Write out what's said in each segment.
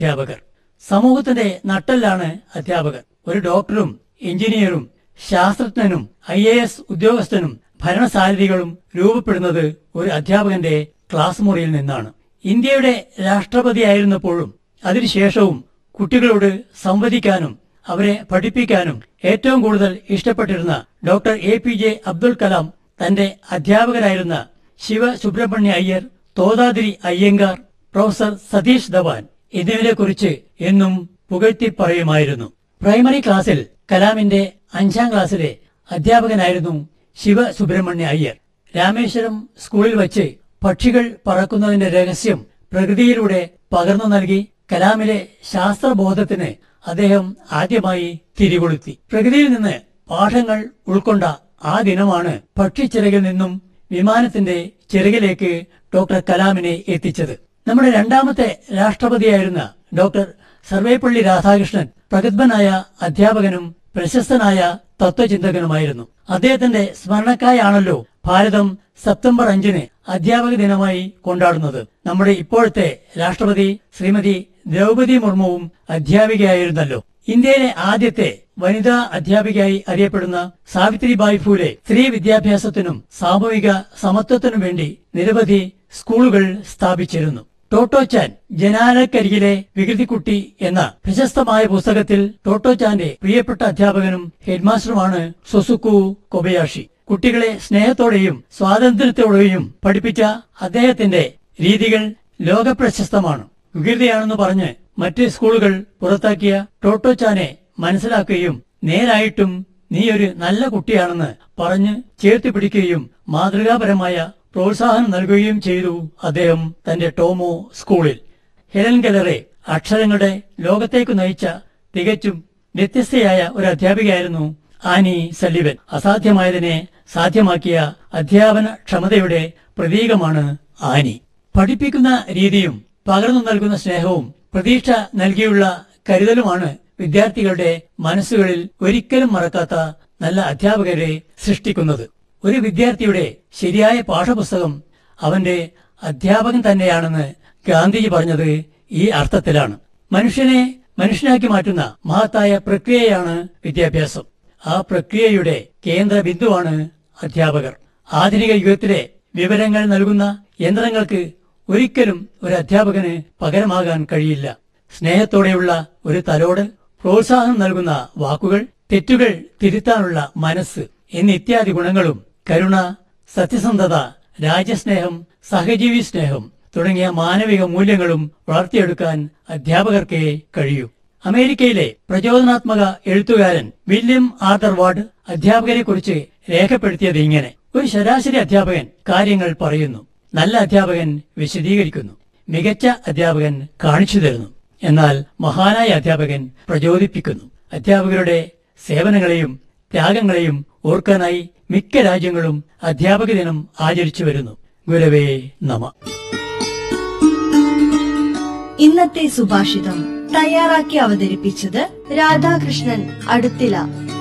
അധ്യാപകർ സമൂഹത്തിന്റെ നട്ടെല്ലാണ് അധ്യാപകർ ഒരു ഡോക്ടറും എഞ്ചിനീയറും ശാസ്ത്രജ്ഞനും ഐ എ എസ് ഉദ്യോഗസ്ഥനും ഭരണസാരഥികളും രൂപപ്പെടുന്നത് ഒരു അധ്യാപകന്റെ ക്ലാസ് മുറിയിൽ നിന്നാണ് ഇന്ത്യയുടെ രാഷ്ട്രപതിയായിരുന്നപ്പോഴും അതിനുശേഷവും കുട്ടികളോട് സംവദിക്കാനും അവരെ പഠിപ്പിക്കാനും ഏറ്റവും കൂടുതൽ ഇഷ്ടപ്പെട്ടിരുന്ന doctor A P J Abdul Kalam തന്റെ അധ്യാപകരായിരുന്ന ശിവ സുബ്രഹ്മണ്യ അയ്യർ തോതാതിരി അയ്യങ്കാർ പ്രൊഫസർ സതീഷ് ധവാൻ എന്നിവരെ കുറിച്ച് എന്നും പുകഴ്ത്തി പറയുമായിരുന്നു പ്രൈമറി ക്ലാസ്സിൽ കലാമിന്റെ അഞ്ചാം ക്ലാസ്സിലെ അധ്യാപകനായിരുന്നു ശിവ സുബ്രഹ്മണ്യ അയ്യർ രാമേശ്വരം സ്കൂളിൽ വച്ച് പക്ഷികൾ പറക്കുന്നതിന്റെ രഹസ്യം പ്രകൃതിയിലൂടെ പകർന്നു നൽകി കലാമിലെ ശാസ്ത്രബോധത്തിന് അദ്ദേഹം ആദ്യമായി തിരികൊളുത്തി പ്രകൃതിയിൽ നിന്ന് പാഠങ്ങൾ ഉൾക്കൊണ്ട ആ ദിനമാണ് പക്ഷിച്ചിറകിൽ നിന്നും വിമാനത്തിന്റെ ചിറകിലേക്ക് ഡോക്ടർ കലാമിനെ എത്തിച്ചത് നമ്മുടെ രണ്ടാമത്തെ രാഷ്ട്രപതിയായിരുന്ന ഡോക്ടർ സർവേപ്പള്ളി രാധാകൃഷ്ണൻ പ്രഗത്ഭനായ അധ്യാപകനും പ്രശസ്തനായ തത്വചിന്തകനുമായിരുന്നു അദ്ദേഹത്തിന്റെ സ്മരണക്കായാണല്ലോ ഭാരതം സെപ്റ്റംബർ അഞ്ചിന് അധ്യാപക ദിനമായി കൊണ്ടാടുന്നത് നമ്മുടെ ഇപ്പോഴത്തെ രാഷ്ട്രപതി ശ്രീമതി ദ്രൗപതി മുർമുവും അധ്യാപികയായിരുന്നല്ലോ ഇന്ത്യയിലെ ആദ്യത്തെ വനിതാ അധ്യാപികയായി അറിയപ്പെടുന്ന സാവിത്രിബായി ഫൂലെ സ്ത്രീ വിദ്യാഭ്യാസത്തിനും സാമൂഹിക സമത്വത്തിനും വേണ്ടി നിരവധി സ്കൂളുകൾ സ്ഥാപിച്ചിരുന്നു ടോട്ടോച്ചാൻ ജനാലക്കരികിലെ വികൃതിക്കുട്ടി എന്ന പ്രശസ്തമായ പുസ്തകത്തിൽ ടോട്ടോച്ചാന്റെ പ്രിയപ്പെട്ട അധ്യാപകനും ഹെഡ്മാസ്റ്ററുമാണ് സൊസുക്കു കൊബയാഷി കുട്ടികളെ സ്നേഹത്തോടെയും സ്വാതന്ത്ര്യത്തോടെയും പഠിപ്പിച്ച അദ്ദേഹത്തിന്റെ രീതികൾ ലോകപ്രശസ്തമാണ് വികൃതിയാണെന്ന് പറഞ്ഞ് മറ്റ് സ്കൂളുകൾ പുറത്താക്കിയ ടോട്ടോച്ചാനെ മനസ്സിലാക്കുകയും നേരായിട്ടും നീ ഒരു നല്ല കുട്ടിയാണെന്ന് പറഞ്ഞ് ചേർത്ത് പിടിക്കുകയും മാതൃകാപരമായ പ്രോത്സാഹനം നൽകുകയും ചെയ്തു അദ്ദേഹം തന്റെ ടോമോ സ്കൂളിൽ ഹെലൻ കലറെ അക്ഷരങ്ങളുടെ ലോകത്തേക്ക് നയിച്ച തികച്ചും വ്യത്യസ്തയായ ഒരു അധ്യാപികയായിരുന്നു ആനി സല്ലിവൻ അസാധ്യമായതിനെ സാധ്യമാക്കിയ അധ്യാപന ക്ഷമതയുടെ പ്രതീകമാണ് ആനി പഠിപ്പിക്കുന്ന രീതിയും പകർന്നു നൽകുന്ന സ്നേഹവും പ്രതീക്ഷ നൽകിയുള്ള കരുതലുമാണ് വിദ്യാർത്ഥികളുടെ മനസ്സുകളിൽ ഒരിക്കലും മറക്കാത്ത നല്ല അധ്യാപകരെ സൃഷ്ടിക്കുന്നത് ഒരു വിദ്യാർത്ഥിയുടെ ശരിയായ പാഠപുസ്തകം അവന്റെ അധ്യാപകൻ തന്നെയാണെന്ന് ഗാന്ധിജി പറഞ്ഞത് ഈ അർത്ഥത്തിലാണ് മനുഷ്യനെ മനുഷ്യനാക്കി മാറ്റുന്ന മഹത്തായ പ്രക്രിയയാണ് വിദ്യാഭ്യാസം ആ പ്രക്രിയയുടെ കേന്ദ്ര ബിന്ദുവാണ് അധ്യാപകർ ആധുനിക യുഗത്തിലെ വിവരങ്ങൾ നൽകുന്ന യന്ത്രങ്ങൾക്ക് ഒരിക്കലും ഒരു അധ്യാപകന് പകരമാകാൻ കഴിയില്ല സ്നേഹത്തോടെയുള്ള ഒരു തലോട് പ്രോത്സാഹനം നൽകുന്ന വാക്കുകൾ തെറ്റുകൾ തിരുത്താനുള്ള മനസ്സ് എന്നിത്യാദി ഗുണങ്ങളും കരുണ സത്യസന്ധത രാജ്യസ്നേഹം സഹജീവി സ്നേഹം തുടങ്ങിയ മാനവിക മൂല്യങ്ങളും വളർത്തിയെടുക്കാൻ അധ്യാപകർക്കേ കഴിയൂ അമേരിക്കയിലെ പ്രചോദനാത്മക എഴുത്തുകാരൻ വില്യം ആർതർ വാർഡ് അധ്യാപകരെ കുറിച്ച് രേഖപ്പെടുത്തിയത് ഇങ്ങനെ ഒരു ശരാശരി അധ്യാപകൻ കാര്യങ്ങൾ പറയുന്നു നല്ല അധ്യാപകൻ വിശദീകരിക്കുന്നു മികച്ച അധ്യാപകൻ കാണിച്ചു തരുന്നു എന്നാൽ മഹാനായ അധ്യാപകൻ പ്രചോദിപ്പിക്കുന്നു അധ്യാപകരുടെ സേവനങ്ങളെയും ത്യാഗങ്ങളെയും ഓർക്കാനായി മിക്ക രാജ്യങ്ങളും അധ്യാപക ദിനം ആചരിച്ചു വരുന്നു ഗുരവേ നമ ഇന്നത്തെ സുഭാഷിതം തയ്യാറാക്കി അവതരിപ്പിച്ചത് രാധാകൃഷ്ണൻ അടുത്തില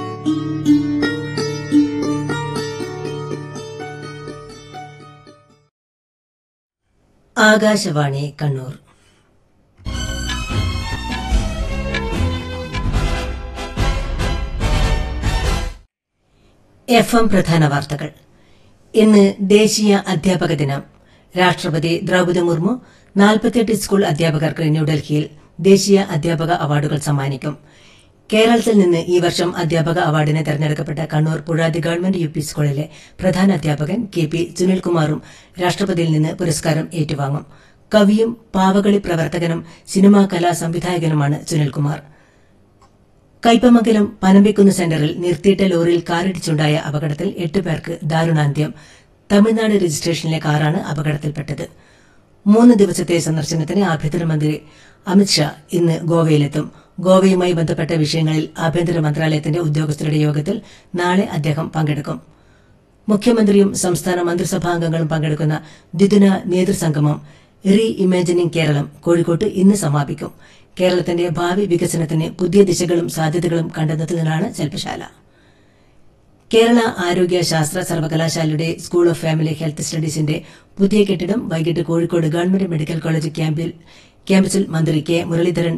ആകാശവാണി കണ്ണൂർ എഫ് എം പ്രധാന വാർത്തകൾ ഇന്ന് ദേശീയ അധ്യാപക ദിനം രാഷ്ട്രപതി ദ്രൌപദി മുർമു നാൽപ്പത്തിയെട്ട് സ്കൂൾ അധ്യാപകർക്ക് ന്യൂഡൽഹിയിൽ ദേശീയ അധ്യാപക അവാർഡുകൾ സമ്മാനിക്കും കേരളത്തിൽ നിന്ന് ഈ വർഷം അധ്യാപക അവാർഡിന് തെരഞ്ഞെടുക്കപ്പെട്ട Kannur Puzhathi government U P സ്കൂളിലെ പ്രധാന അധ്യാപകൻ കെ പി സുനിൽകുമാറും രാഷ്ട്രപതിയിൽ നിന്ന് പുരസ്കാരം ഏറ്റുവാങ്ങും കവിയും പാവകളി പ്രവർത്തകനും സിനിമാ കലാ സംവിധായകനുമാണ് സുനിൽകുമാർ കൈപ്പമംഗലം പനമ്പിക്കുന്ന് സെന്ററിൽ നിർത്തിയിട്ട ലോറിയിൽ കാറിടിച്ചുണ്ടായ അപകടത്തിൽ എട്ട് പേർക്ക് ദാരുണാന്ത്യം തമിഴ്നാട് രജിസ്ട്രേഷനിലെ കാറാണ് അപകടത്തിൽപ്പെട്ടത് മൂന്ന് ദിവസത്തെ സന്ദർശനത്തിന് ആഭ്യന്തരമന്ത്രി അമിത്ഷാ ഇന്ന് ഗോവയിലെത്തും ഗോവയുമായി ബന്ധപ്പെട്ട വിഷയങ്ങളിൽ ആഭ്യന്തര മന്ത്രാലയത്തിന്റെ ഉദ്യോഗസ്ഥരുടെ യോഗത്തിൽ നാളെ അദ്ദേഹം പങ്കെടുക്കും മുഖ്യമന്ത്രിയും സംസ്ഥാന മന്ത്രിസഭാംഗങ്ങളും പങ്കെടുക്കുന്ന ദ്വിദിന നേതൃസംഗമം റീ ഇമാജിനിംഗ് കേരളം കോഴിക്കോട്ട് ഇന്ന് സമാപിക്കും കേരളത്തിന്റെ ഭാവി വികസനത്തിന് പുതിയ ദിശകളും സാധ്യതകളും കണ്ടെത്തുന്നതിനാണ് ശില്പശാല കേരള ആരോഗ്യ ശാസ്ത്ര സർവകലാശാലയുടെ സ്കൂൾ ഓഫ് ഫാമിലി ഹെൽത്ത് സ്റ്റഡീസിന്റെ പുതിയ കെട്ടിടം വൈകിട്ട് കോഴിക്കോട് ഗവൺമെന്റ് മെഡിക്കൽ കോളേജ് ക്യാമ്പിൽ ക്യാമ്പസിൽ മന്ത്രി കെ മുരളീധരൻ